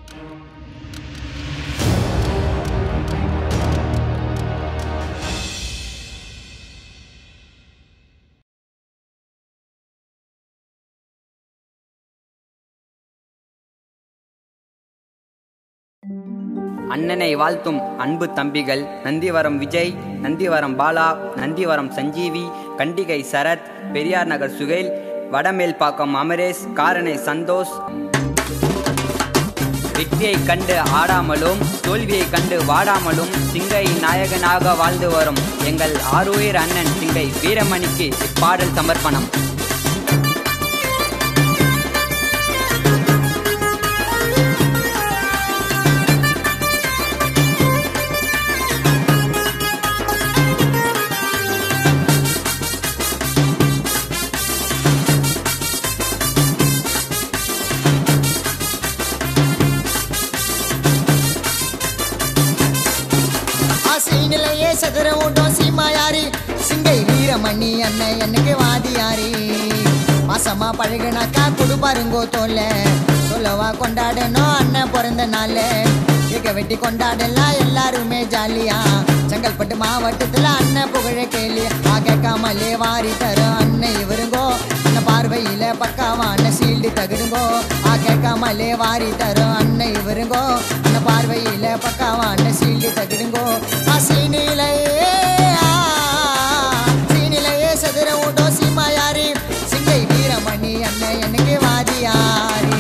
அண்ணனை வாழ்த்தும் அன்பு தம்பிகள் நந்திவரம் விஜய் நந்திவரம் பாலா நந்திவரம் சஞ்சீவி கண்டிகை சரத் பெரியார் நகர் சுகைல் வடமேல்பாக்கம் அமரேஷ் காரணை சந்தோஷ் வெற்றியை கண்டு ஆடாமலும் தோல்வியை கண்டு வாடாமலும் சிங்கை நாயகனாக வாழ்ந்து வரும் எங்கள் ஆருயிர் அண்ணன் சிங்கை வீரமணிக்கு இப்பாடல் சமர்ப்பணம் ஆசைநிலையே சதுர ஓட்டம் சீமாயாரி சிங்கை வீரமணி அண்ணன் எனக்கு வாதியாரி மாசமா பழகுனாக்கா குடு பாருங்கோ தோல்ல சொல்லவா கொண்டாடணும் அண்ணன் பிறந்த நாள் கேக்க வெட்டி கொண்டாடலாம் எல்லாருமே ஜாலியா செங்கல்பட்டு மாவட்டத்துல அண்ணன் புகழ கேள்வி ஆ கேட்காமலே வாரி தரும் அண்ணன் இவருங்கோ அண்ணன் பார்வையில பக்காவான சீல்டு தகுடுங்கோ ஆ கேட்காமலே வாரி தரும் அண்ணன் இவருங்கோ அண்ணன் பார்வையில பக்காவான சீல்டு தகுடுங்கோ ஆ சீனிலையே ஆ, சீனிலையே சதுர ஓட்டோ சீமாயாரி சிங்கை வீரமணி அண்ணன் எனக்கு வாதியாரி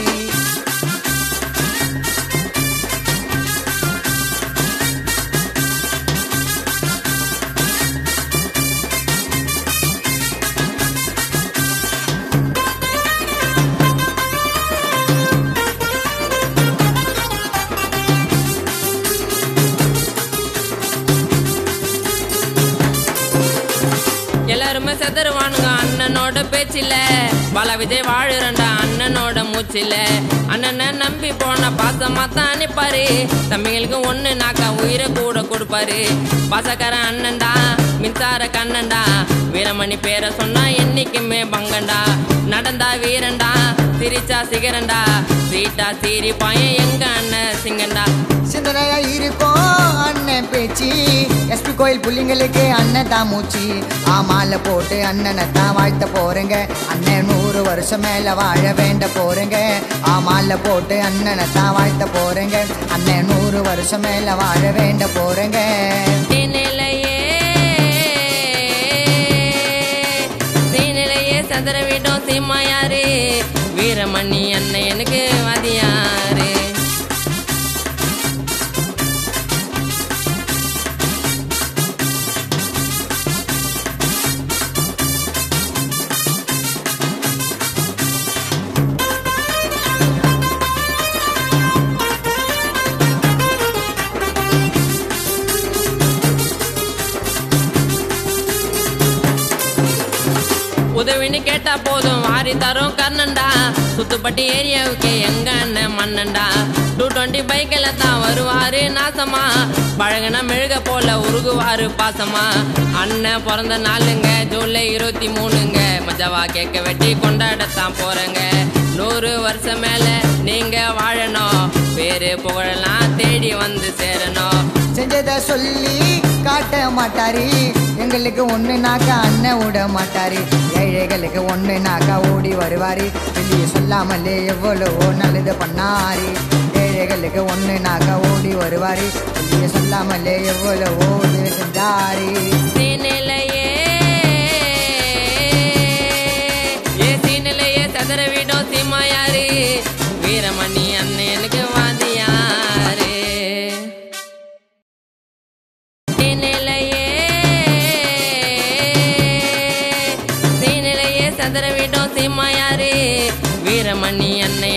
எல்லாருமே செதறுவானுங்க அண்ணனோட பேச்சில்ல பல விஜய் வாழுறண்டா அண்ணனோட மூச்சில்ல அண்ணனை நம்பி போன பாசமா தான் அனுப்பாரு தம்பிங்களுக்கு ஒண்ணு நாக்கா உயிரை கூட கொடுப்பாரு பாசக்கார அண்ணன்டா மின்சார கண்ணன்டா வீரமணி பேரை சொன்னா என்னைக்குமே பங்கண்டா நடந்தா வீரன்டா சிரிச்சா சிகரண்டா சீட்டா சீரி பாயன் எங்க அண்ணன் சிங்கண்டா சிந்தனையா இருக்கும் அண்ணன் பேச்சு எஸ்பி கோயில் புள்ளிங்களுக்கு அண்ணன் தான் மூச்சு ஆமால போட்டு அண்ணனை தான் வாழ்த்த போறேங்க அண்ணன் நூறு வருஷம் மேல வாழ வேண்ட போறேங்க ஆமால போட்டு அண்ணனை தான் வாழ்த்த போறேங்க அண்ணன் நூறு வருஷம் மேல வாழ வேண்ட போறேங்க நிலையே சீனிலையே சதுர வீட்டும் சீமாயாரு வீரமணி அண்ணன் எனக்கு வாதியாரு உதவின்னு கேட்டா போதும் வாரி தரும் கர்ணன்டா சுத்துப்பட்டி ஏரியாவுக்கு எங்க அண்ணன் மன்னன்டா டூ டுவெண்ட்டி பைக்கில் தான் வருவாரு நாசமா பழகுன மெழுக போல உருகுவாரு பாசமா அண்ணன் பிறந்த நாளுங்க ஜூலை இருபத்தி மூணுங்க மஜாவா கேக்க வெட்டி கொண்டாடத்தான் போறேங்க நூறு வருஷம் மேல நீங்க வாழணும் பேரு புகழெல்லாம் தேடி வந்து சேரணும் செஞ்சதை சொல்லி காட்ட மாட்டாரு எங்களுக்கு ஒண்ணு நாக்கா அண்ணன் விட மாட்டாரு ஏழைகளுக்கு ஒண்ணு நாக்கா ஓடி வருவாரு வெளியே சொல்லாமலே எவ்வளவோ நல்லது பண்ணாரு ஏழைகளுக்கு ஒண்ணு நாக்கா ஓடி வருவாரு வெளியே சொல்லாமலே எவ்வளவோ உதவி செஞ்சாரு சீனிலையே ஏ சீனிலையே சதுர வீடும் சீமாயாரு வீரமணி அண்ணன் எனக்கு வாதியாரு சீனிலையே சீனிலையே சதுர வீடும் சீமாயாரு வீரமணி அண்ணன்